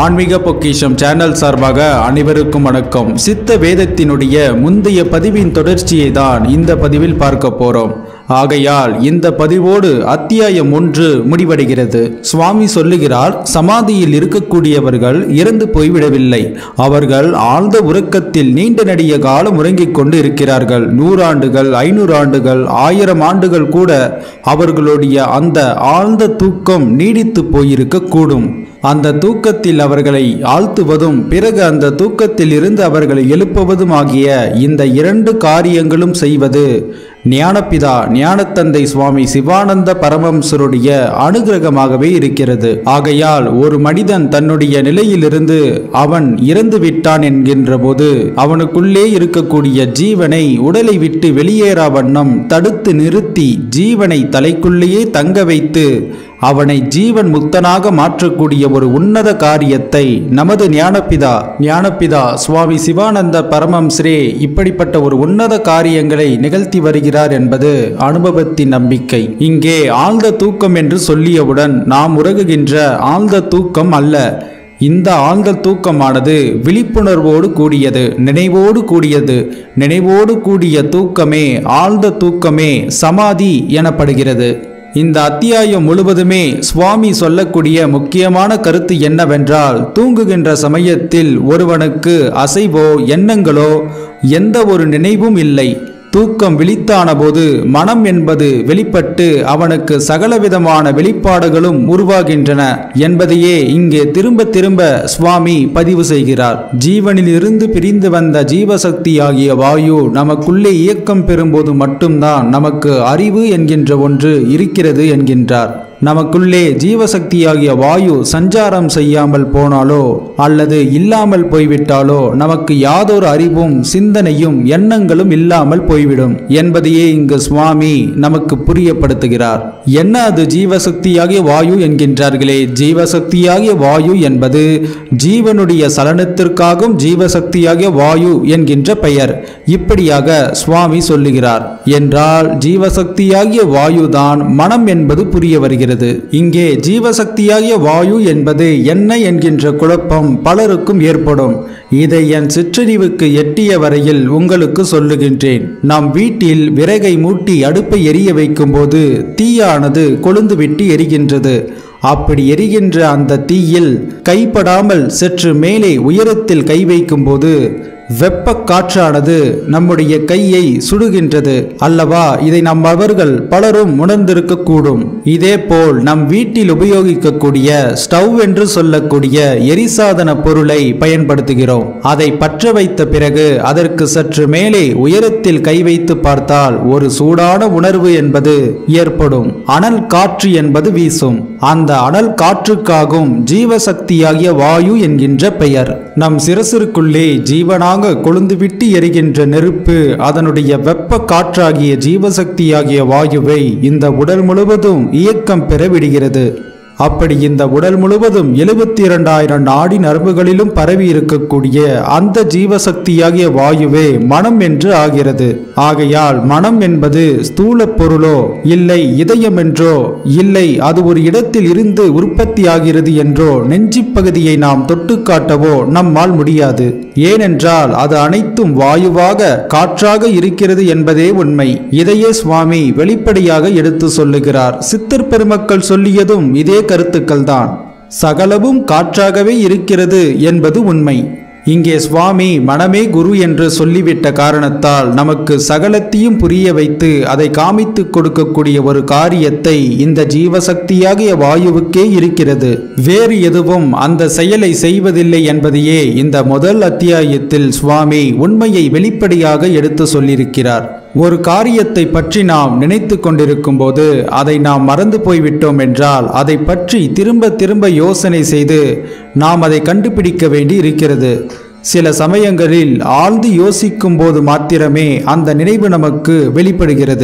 ஆன்மீக பொக்கிஷம் சேனல் சார்பாக அனைவருக்கும் வணக்கம் சித்த வேதத்தினுடைய முந்தைய பதிவின் தொடர்ச்சியை தான் இந்த பதிவில் பார்க்க போறோம் ஆகையால் இந்த பதிவோடு அத்தியாயம் ஒன்று முடிவடைகிறது சுவாமி சொல்லுகிறார் சமாதியில் இருக்கக்கூடியவர்கள் இறந்து போய்விடவில்லை அவர்கள் ஆழ்ந்த உறக்கத்தில் நீண்ட நெடிய காலம் உறங்கிக் கொண்டு இருக்கிறார்கள் நூறாண்டுகள் ஐநூறு ஆண்டுகள் ஆயிரம் ஆண்டுகள் கூட அவர்களுடைய அந்த ஆழ்ந்த தூக்கம் நீடித்து போயிருக்க கூடும் அந்த தூக்கத்தில் அவர்களை ஆழ்த்துவதும் பிறகு அந்த தூக்கத்தில் இருந்து அவர்களை எழுப்புவதும் ஆகிய இந்த இரண்டு காரியங்களும் செய்வது ஞானபிதா ஞானத்தந்தை சுவாமி சிவானந்த பரமம்சருடைய அனுகிரகமாகவே இருக்கிறது ஆகையால் ஒரு மனிதன் தன்னுடைய நிலையிலிருந்து அவன் இறந்து விட்டான் என்கின்ற போது அவனுக்குள்ளே இருக்கக்கூடிய ஜீவனை உடலை விட்டு வெளியேறா வண்ணம் தடுத்து நிறுத்தி ஜீவனை தலைக்குள்ளேயே தங்க வைத்து அவனை ஜீவன் முக்தனாக மாற்றக்கூடிய ஒரு உன்னத காரியத்தை நமது ஞானபிதா ஞானபிதா சுவாமி சிவானந்த பரமம் ஸ்ரீ இப்படிப்பட்ட ஒரு உன்னத காரியங்களை நிகழ்த்தி வருகிறார் என்பது அனுபவத்தின் நம்பிக்கை இங்கே ஆழ்ந்த தூக்கம் என்று சொல்லியவுடன் நாம் உறகுகின்ற ஆழ்ந்த தூக்கம் அல்ல இந்த ஆழ்ந்த தூக்கமானது விழிப்புணர்வோடு கூடியது நினைவோடு கூடியது நினைவோடு கூடிய தூக்கமே ஆழ்ந்த தூக்கமே சமாதி எனப்படுகிறது இந்த அத்தியாயம் முழுவதுமே சுவாமி சொல்லக்கூடிய முக்கியமான கருத்து என்னவென்றால் தூங்குகின்ற சமயத்தில் ஒருவனுக்கு அசைவோ எண்ணங்களோ எந்த ஒரு நினைவும் இல்லை தூக்கம் விழித்தான போது மனம் என்பது வெளிப்பட்டு அவனுக்கு சகலவிதமான வெளிப்பாடுகளும் உருவாகின்றன என்பதையே இங்கே திரும்ப திரும்ப சுவாமி பதிவு செய்கிறார் ஜீவனில் இருந்து பிரிந்து வந்த ஜீவசக்தி ஆகிய வாயு நமக்குள்ளே இயக்கம் பெறும்போது மட்டும்தான் நமக்கு அறிவு என்கின்ற ஒன்று இருக்கிறது என்கின்றார் நமக்குள்ளே ஜீவசக்தியாகிய வாயு சஞ்சாரம் செய்யாமல் போனாலோ அல்லது இல்லாமல் போய்விட்டாலோ நமக்கு யாதொரு அறிவும் சிந்தனையும் எண்ணங்களும் இல்லாமல் போய்விடும் என்பதையே இங்கு சுவாமி நமக்கு புரியப்படுத்துகிறார் என்ன அது ஜீவசக்தியாகிய வாயு என்கின்றார்களே ஜீவசக்தியாகிய வாயு என்பது ஜீவனுடைய சலனத்திற்காகவும் ஜீவசக்தியாகிய வாயு என்கின்ற பெயர் இப்படியாக சுவாமி சொல்லுகிறார் என்றால் ஜீவசக்தியாகிய வாயுதான் மனம் என்பது புரிய வருகிறது வருகிறது இங்கே ஜீவசக்தியாகிய வாயு என்பது என்ன என்கின்ற குழப்பம் பலருக்கும் ஏற்படும் இதை என் சிற்றறிவுக்கு எட்டிய வரையில் உங்களுக்கு சொல்லுகின்றேன் நம் வீட்டில் விறகை மூட்டி அடுப்பை எரிய வைக்கும்போது தீயானது கொழுந்து விட்டு எரிகின்றது அப்படி எரிகின்ற அந்த தீயில் கைப்படாமல் சற்று மேலே உயரத்தில் கை வைக்கும்போது வெப்ப காற்றானது நம்முடைய கையை சுடுகின்றது அல்லவா இதை நம் அவர்கள் பலரும் உணர்ந்திருக்கக்கூடும் இதேபோல் நம் வீட்டில் உபயோகிக்கக்கூடிய ஸ்டவ் என்று சொல்லக்கூடிய எரிசாதன பொருளை பயன்படுத்துகிறோம் அதை பற்ற வைத்த பிறகு அதற்கு சற்று மேலே உயரத்தில் கை வைத்து பார்த்தால் ஒரு சூடான உணர்வு என்பது ஏற்படும் அனல் காற்று என்பது வீசும் அந்த அனல் காற்றுக்காகும் ஜீவசக்தியாகிய வாயு என்கின்ற பெயர் நம் சிரசிற்குள்ளே ஜீவனாக கொழுந்துவிட்டு எரிகின்ற நெருப்பு அதனுடைய வெப்ப காற்றாகிய ஜீவசக்தியாகிய வாயுவை இந்த உடல் முழுவதும் இயக்கம் பெற விடுகிறது அப்படி இந்த உடல் முழுவதும் எழுபத்தி இரண்டாயிரம் நாடி நரம்புகளிலும் பரவி இருக்கக்கூடிய அந்த ஜீவசக்தியாகிய வாயுவே மனம் என்று ஆகிறது ஆகையால் மனம் என்பது ஸ்தூல பொருளோ இல்லை இதயம் என்றோ இல்லை அது ஒரு இடத்தில் இருந்து உற்பத்தி ஆகிறது என்றோ நெஞ்சி பகுதியை நாம் தொட்டு காட்டவோ நம்மால் முடியாது ஏனென்றால் அது அனைத்தும் வாயுவாக காற்றாக இருக்கிறது என்பதே உண்மை இதையே சுவாமி வெளிப்படையாக எடுத்து சொல்லுகிறார் சித்தர் பெருமக்கள் சொல்லியதும் இதே கருத்துக்கள் தான் சகலவும் காற்றாகவே இருக்கிறது என்பது உண்மை இங்கே சுவாமி மனமே குரு என்று சொல்லிவிட்ட காரணத்தால் நமக்கு சகலத்தையும் புரிய வைத்து அதை காமித்து கொடுக்கக்கூடிய ஒரு காரியத்தை இந்த ஜீவசக்தியாகிய வாயுவுக்கே இருக்கிறது வேறு எதுவும் அந்த செயலை செய்வதில்லை என்பதையே இந்த முதல் அத்தியாயத்தில் சுவாமி உண்மையை வெளிப்படையாக எடுத்து சொல்லியிருக்கிறார் ஒரு காரியத்தை பற்றி நாம் நினைத்து கொண்டிருக்கும் போது அதை நாம் மறந்து போய்விட்டோம் என்றால் அதை பற்றி திரும்ப திரும்ப யோசனை செய்து நாம் அதை கண்டுபிடிக்க வேண்டி இருக்கிறது சில சமயங்களில் ஆழ்ந்து யோசிக்கும் போது மாத்திரமே அந்த நினைவு நமக்கு வெளிப்படுகிறது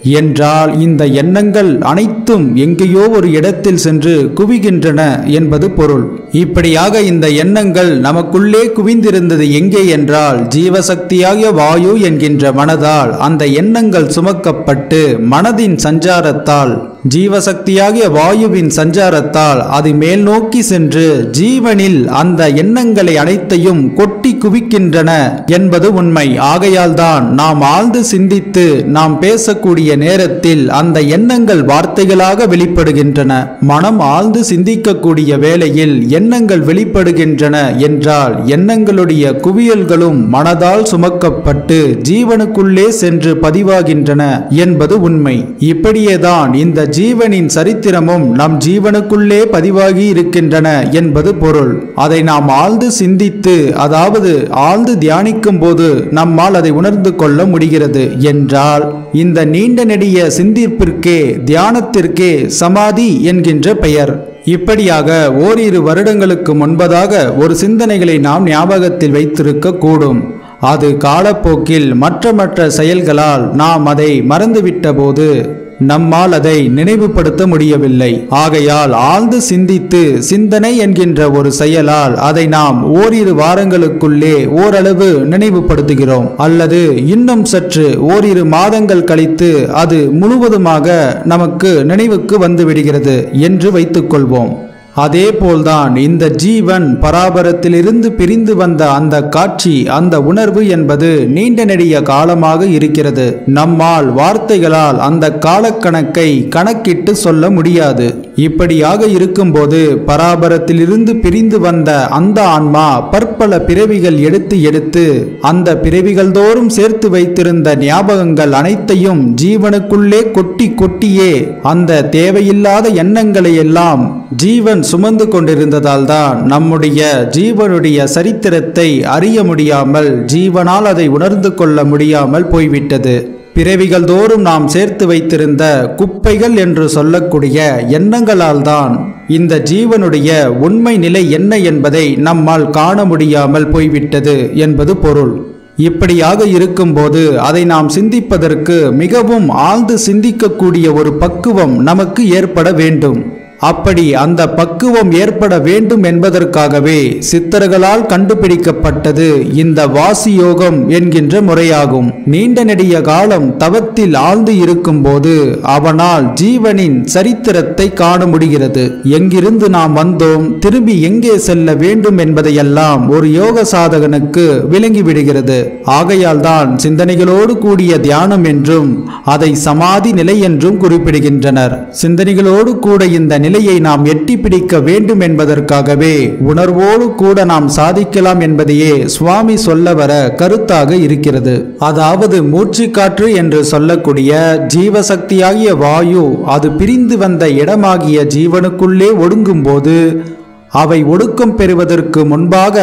என்றால் இந்த எண்ணங்கள் அனைத்தும் எங்கேயோ ஒரு இடத்தில் சென்று குவிகின்றன என்பது பொருள் இப்படியாக இந்த எண்ணங்கள் நமக்குள்ளே குவிந்திருந்தது எங்கே என்றால் ஜீவசக்தியாகிய வாயு என்கின்ற மனதால் அந்த எண்ணங்கள் சுமக்கப்பட்டு மனதின் சஞ்சாரத்தால் ஜீவசக்தியாகிய வாயுவின் சஞ்சாரத்தால் அது மேல் நோக்கி சென்று ஜீவனில் அந்த எண்ணங்களை அனைத்தையும் கொட்டி குவிக்கின்றன என்பது உண்மை ஆகையால் தான் நாம் ஆழ்ந்து சிந்தித்து நாம் பேசக்கூடிய நேரத்தில் அந்த எண்ணங்கள் வார்த்தைகளாக வெளிப்படுகின்றன மனம் ஆழ்ந்து சிந்திக்கக்கூடிய வேளையில் எண்ணங்கள் வெளிப்படுகின்றன என்றால் எண்ணங்களுடைய குவியல்களும் மனதால் சுமக்கப்பட்டு ஜீவனுக்குள்ளே சென்று பதிவாகின்றன என்பது உண்மை இப்படியேதான் இந்த ஜீவனின் சரித்திரமும் நம் ஜீவனுக்குள்ளே பதிவாகி இருக்கின்றன என்பது பொருள் அதை நாம் ஆழ்ந்து சிந்தித்து அதாவது ஆழ்ந்து தியானிக்கும் போது நம்மால் அதை உணர்ந்து கொள்ள முடிகிறது என்றால் இந்த நீண்ட நெடிய சிந்திப்பிற்கே தியானத்திற்கே சமாதி என்கின்ற பெயர் இப்படியாக ஓரிரு வருடங்களுக்கு முன்பதாக ஒரு சிந்தனைகளை நாம் ஞாபகத்தில் வைத்திருக்க கூடும் அது காலப்போக்கில் மற்ற மற்ற செயல்களால் நாம் அதை மறந்துவிட்ட போது நம்மால் அதை நினைவுபடுத்த முடியவில்லை ஆகையால் ஆழ்ந்து சிந்தித்து சிந்தனை என்கின்ற ஒரு செயலால் அதை நாம் ஓரிரு வாரங்களுக்குள்ளே ஓரளவு நினைவுபடுத்துகிறோம் அல்லது இன்னும் சற்று ஓரிரு மாதங்கள் கழித்து அது முழுவதுமாக நமக்கு நினைவுக்கு வந்துவிடுகிறது என்று வைத்துக்கொள்வோம் அதே போல்தான் இந்த ஜீவன் பராபரத்திலிருந்து பிரிந்து வந்த அந்த காட்சி அந்த உணர்வு என்பது நீண்ட நெடிய காலமாக இருக்கிறது நம்மால் வார்த்தைகளால் அந்த காலக்கணக்கை கணக்கிட்டு சொல்ல முடியாது இப்படியாக இருக்கும்போது பராபரத்திலிருந்து பிரிந்து வந்த அந்த ஆன்மா பற்பல பிறவிகள் எடுத்து எடுத்து அந்த பிறவிகள் தோறும் சேர்த்து வைத்திருந்த ஞாபகங்கள் அனைத்தையும் ஜீவனுக்குள்ளே கொட்டி கொட்டியே அந்த தேவையில்லாத எண்ணங்களை எல்லாம் ஜீவன் சுமந்து கொண்டிருந்ததால் தான் நம்முடைய ஜீவனுடைய சரித்திரத்தை அறிய முடியாமல் ஜீவனால் அதை உணர்ந்து கொள்ள முடியாமல் போய்விட்டது பிறவிகள் தோறும் நாம் சேர்த்து வைத்திருந்த குப்பைகள் என்று சொல்லக்கூடிய எண்ணங்களால் தான் இந்த ஜீவனுடைய உண்மை நிலை என்ன என்பதை நம்மால் காண முடியாமல் போய்விட்டது என்பது பொருள் இப்படியாக இருக்கும்போது அதை நாம் சிந்திப்பதற்கு மிகவும் ஆழ்ந்து சிந்திக்கக்கூடிய ஒரு பக்குவம் நமக்கு ஏற்பட வேண்டும் அப்படி அந்த பக்குவம் ஏற்பட வேண்டும் என்பதற்காகவே சித்தர்களால் கண்டுபிடிக்கப்பட்டது இந்த வாசி யோகம் என்கின்ற முறையாகும் நீண்ட நெடிய காலம் தவத்தில் ஆழ்ந்து இருக்கும்போது அவனால் ஜீவனின் சரித்திரத்தை காண முடிகிறது எங்கிருந்து நாம் வந்தோம் திரும்பி எங்கே செல்ல வேண்டும் என்பதையெல்லாம் ஒரு யோக சாதகனுக்கு விளங்கிவிடுகிறது ஆகையால் தான் சிந்தனைகளோடு கூடிய தியானம் என்றும் அதை சமாதி நிலை என்றும் குறிப்பிடுகின்றனர் சிந்தனைகளோடு கூட இந்த நிலையை நாம் எட்டி பிடிக்க வேண்டும் என்பதற்காகவே உணர்வோடு கூட நாம் சாதிக்கலாம் என்பதையே சுவாமி சொல்ல வர கருத்தாக இருக்கிறது அதாவது மூச்சுக்காற்று என்று சொல்லக்கூடிய ஜீவசக்தியாகிய வாயு அது பிரிந்து வந்த இடமாகிய ஜீவனுக்குள்ளே ஒடுங்கும்போது அவை ஒடுக்கம் பெறுவதற்கு முன்பாக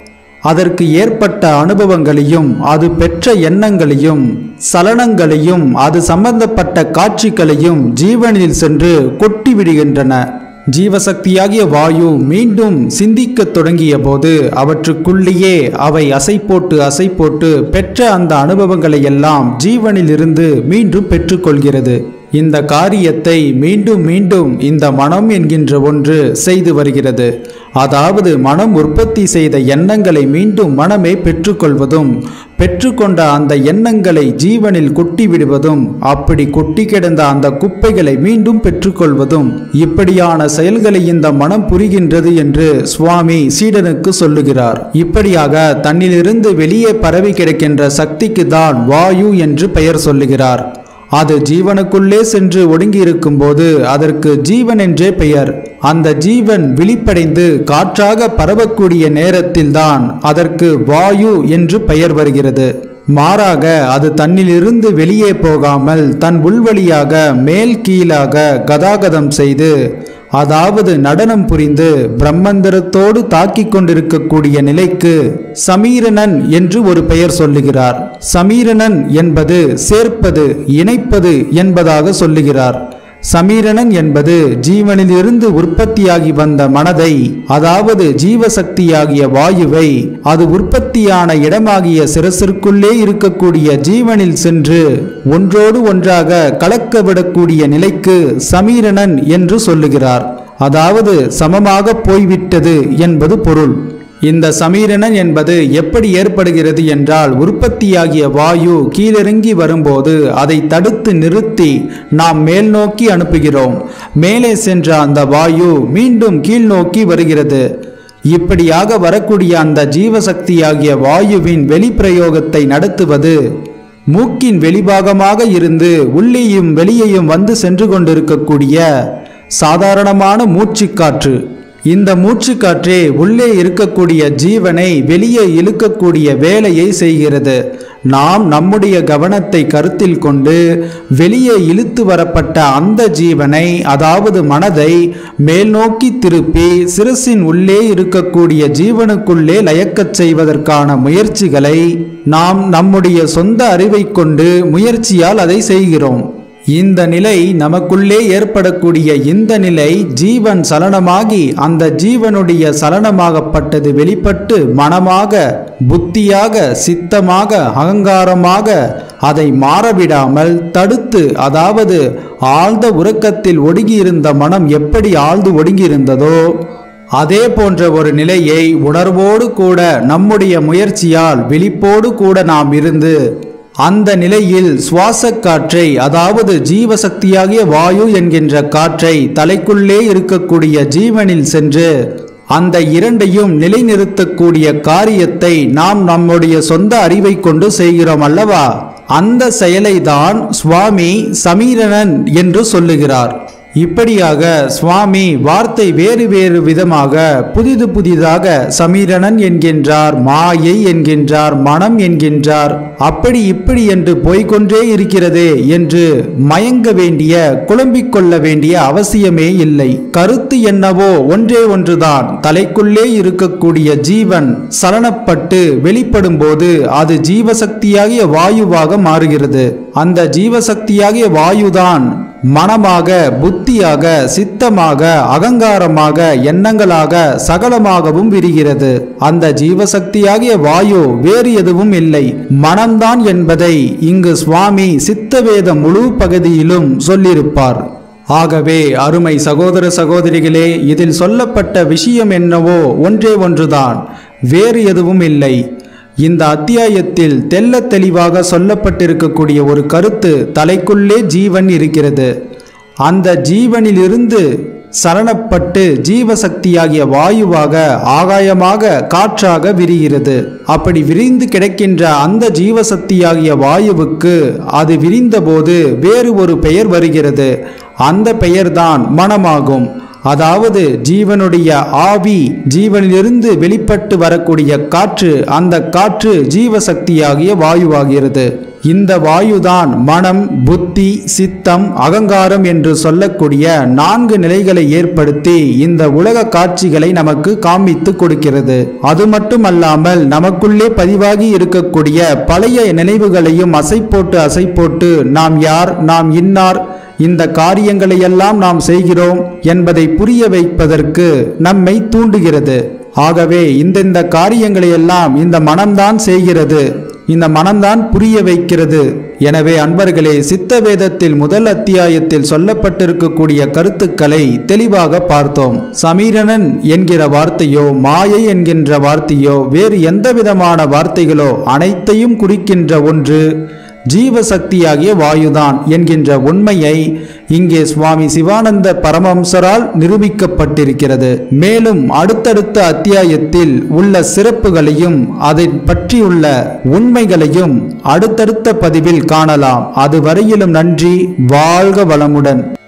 அதற்கு ஏற்பட்ட அனுபவங்களையும் அது பெற்ற எண்ணங்களையும் சலனங்களையும் அது சம்பந்தப்பட்ட காட்சிகளையும் ஜீவனில் சென்று கொட்டி விடுகின்றன ஜீவசக்தியாகிய வாயு மீண்டும் சிந்திக்கத் தொடங்கிய போது அவற்றுக்குள்ளேயே அவை அசை போட்டு அசை போட்டு பெற்ற அந்த அனுபவங்களை எல்லாம் ஜீவனில் இருந்து மீண்டும் பெற்றுக்கொள்கிறது இந்த காரியத்தை மீண்டும் மீண்டும் இந்த மனம் என்கின்ற ஒன்று செய்து வருகிறது அதாவது மனம் உற்பத்தி செய்த எண்ணங்களை மீண்டும் மனமே பெற்றுக்கொள்வதும் பெற்றுக்கொண்ட அந்த எண்ணங்களை ஜீவனில் கொட்டி விடுவதும் அப்படி கொட்டி கிடந்த அந்த குப்பைகளை மீண்டும் பெற்றுக்கொள்வதும் இப்படியான செயல்களை இந்த மனம் புரிகின்றது என்று சுவாமி சீடனுக்கு சொல்லுகிறார் இப்படியாக தன்னிலிருந்து வெளியே பரவி கிடக்கின்ற சக்திக்கு தான் வாயு என்று பெயர் சொல்லுகிறார் அது ஜீவனுக்குள்ளே சென்று ஒடுங்கி இருக்கும்போது அதற்கு ஜீவன் என்றே பெயர் அந்த ஜீவன் விழிப்படைந்து காற்றாக பரவக்கூடிய நேரத்தில்தான் அதற்கு வாயு என்று பெயர் வருகிறது மாறாக அது தன்னிலிருந்து வெளியே போகாமல் தன் உள்வழியாக மேல் கீழாக கதாகதம் செய்து அதாவது நடனம் புரிந்து பிரம்மந்திரத்தோடு தாக்கிக் கொண்டிருக்கக்கூடிய நிலைக்கு சமீரணன் என்று ஒரு பெயர் சொல்லுகிறார் சமீரணன் என்பது சேர்ப்பது இணைப்பது என்பதாக சொல்லுகிறார் சமீரணன் என்பது ஜீவனிலிருந்து உற்பத்தியாகி வந்த மனதை அதாவது ஜீவசக்தியாகிய வாயுவை அது உற்பத்தியான இடமாகிய சிரசிற்குள்ளே இருக்கக்கூடிய ஜீவனில் சென்று ஒன்றோடு ஒன்றாக கலக்க விடக்கூடிய நிலைக்கு சமீரணன் என்று சொல்லுகிறார் அதாவது சமமாக போய்விட்டது என்பது பொருள் இந்த சமீரணன் என்பது எப்படி ஏற்படுகிறது என்றால் உற்பத்தியாகிய வாயு கீழிறங்கி வரும்போது அதை தடுத்து நிறுத்தி நாம் மேல் நோக்கி அனுப்புகிறோம் மேலே சென்ற அந்த வாயு மீண்டும் கீழ் நோக்கி வருகிறது இப்படியாக வரக்கூடிய அந்த ஜீவசக்தியாகிய வாயுவின் வெளிப்பிரயோகத்தை நடத்துவது மூக்கின் வெளிபாகமாக இருந்து உள்ளேயும் வெளியேயும் வந்து சென்று கொண்டிருக்கக்கூடிய சாதாரணமான மூச்சுக்காற்று இந்த மூச்சுக்காற்றே உள்ளே இருக்கக்கூடிய ஜீவனை வெளியே இழுக்கக்கூடிய வேலையை செய்கிறது நாம் நம்முடைய கவனத்தை கருத்தில் கொண்டு வெளியே இழுத்து வரப்பட்ட அந்த ஜீவனை அதாவது மனதை மேல் நோக்கி திருப்பி சிரசின் உள்ளே இருக்கக்கூடிய ஜீவனுக்குள்ளே லயக்கச் செய்வதற்கான முயற்சிகளை நாம் நம்முடைய சொந்த அறிவை கொண்டு முயற்சியால் அதை செய்கிறோம் இந்த நிலை நமக்குள்ளே ஏற்படக்கூடிய இந்த நிலை ஜீவன் சலனமாகி அந்த ஜீவனுடைய சலனமாகப்பட்டது வெளிப்பட்டு மனமாக புத்தியாக சித்தமாக அகங்காரமாக அதை மாறவிடாமல் தடுத்து அதாவது ஆழ்ந்த உறக்கத்தில் ஒடுங்கியிருந்த மனம் எப்படி ஆழ்ந்து ஒடுங்கியிருந்ததோ அதே போன்ற ஒரு நிலையை உணர்வோடு கூட நம்முடைய முயற்சியால் விழிப்போடு கூட நாம் இருந்து அந்த நிலையில் சுவாச காற்றை அதாவது ஜீவசக்தியாகிய வாயு என்கின்ற காற்றை தலைக்குள்ளே இருக்கக்கூடிய ஜீவனில் சென்று அந்த இரண்டையும் நிலைநிறுத்தக்கூடிய காரியத்தை நாம் நம்முடைய சொந்த அறிவை கொண்டு செய்கிறோம் அல்லவா அந்த செயலை தான் சுவாமி சமீரணன் என்று சொல்லுகிறார் இப்படியாக சுவாமி வார்த்தை வேறு வேறு விதமாக புதிது புதிதாக சமீரணன் என்கின்றார் மாயை என்கின்றார் மனம் என்கின்றார் அப்படி இப்படி என்று போய்கொண்டே இருக்கிறதே என்று மயங்க வேண்டிய குழம்பிக் கொள்ள வேண்டிய அவசியமே இல்லை கருத்து என்னவோ ஒன்றே ஒன்றுதான் தலைக்குள்ளே இருக்கக்கூடிய ஜீவன் சலனப்பட்டு வெளிப்படும் போது அது ஜீவசக்தியாகிய வாயுவாக மாறுகிறது அந்த ஜீவசக்தியாகிய வாயுதான் மனமாக புத்தியாக சித்தமாக அகங்காரமாக எண்ணங்களாக சகலமாகவும் விரிகிறது அந்த ஜீவசக்தியாகிய வாயு வேறு எதுவும் இல்லை மனம்தான் என்பதை இங்கு சுவாமி சித்தவேத முழு பகுதியிலும் சொல்லியிருப்பார் ஆகவே அருமை சகோதர சகோதரிகளே இதில் சொல்லப்பட்ட விஷயம் என்னவோ ஒன்றே ஒன்றுதான் வேறு எதுவும் இல்லை இந்த அத்தியாயத்தில் தெள்ளத் தெளிவாக சொல்லப்பட்டிருக்கக்கூடிய ஒரு கருத்து தலைக்குள்ளே ஜீவன் இருக்கிறது அந்த ஜீவனிலிருந்து சரணப்பட்டு ஜீவசக்தியாகிய வாயுவாக ஆகாயமாக காற்றாக விரிகிறது அப்படி விரிந்து கிடக்கின்ற அந்த ஜீவசக்தியாகிய வாயுவுக்கு அது விரிந்தபோது வேறு ஒரு பெயர் வருகிறது அந்த பெயர்தான் மனமாகும் அதாவது ஜீவனுடைய ஆவி ஜீவனிலிருந்து வெளிப்பட்டு வரக்கூடிய காற்று அந்த காற்று ஜீவசக்தியாகிய வாயுவாகிறது இந்த வாயுதான் மனம் புத்தி சித்தம் அகங்காரம் என்று சொல்லக்கூடிய நான்கு நிலைகளை ஏற்படுத்தி இந்த உலக காட்சிகளை நமக்கு காண்பித்து கொடுக்கிறது அது மட்டுமல்லாமல் நமக்குள்ளே பதிவாகி இருக்கக்கூடிய பழைய நினைவுகளையும் அசை போட்டு அசை போட்டு நாம் யார் நாம் இன்னார் இந்த காரியங்களையெல்லாம் நாம் செய்கிறோம் என்பதை புரிய வைப்பதற்கு நம்மை தூண்டுகிறது ஆகவே இந்தந்த காரியங்களை எல்லாம் இந்த மனம்தான் செய்கிறது இந்த மனம்தான் புரிய வைக்கிறது எனவே அன்பர்களே சித்த வேதத்தில் முதல் அத்தியாயத்தில் சொல்லப்பட்டிருக்கக்கூடிய கருத்துக்களை தெளிவாக பார்த்தோம் சமீரணன் என்கிற வார்த்தையோ மாயை என்கின்ற வார்த்தையோ வேறு எந்த விதமான வார்த்தைகளோ அனைத்தையும் குறிக்கின்ற ஒன்று ஜீவசக்தியாகிய வாயுதான் என்கின்ற உண்மையை இங்கே சுவாமி சிவானந்த பரமம்சரால் நிரூபிக்கப்பட்டிருக்கிறது மேலும் அடுத்தடுத்த அத்தியாயத்தில் உள்ள சிறப்புகளையும் அதை பற்றியுள்ள உண்மைகளையும் அடுத்தடுத்த பதிவில் காணலாம் அதுவரையிலும் நன்றி வாழ்க வளமுடன்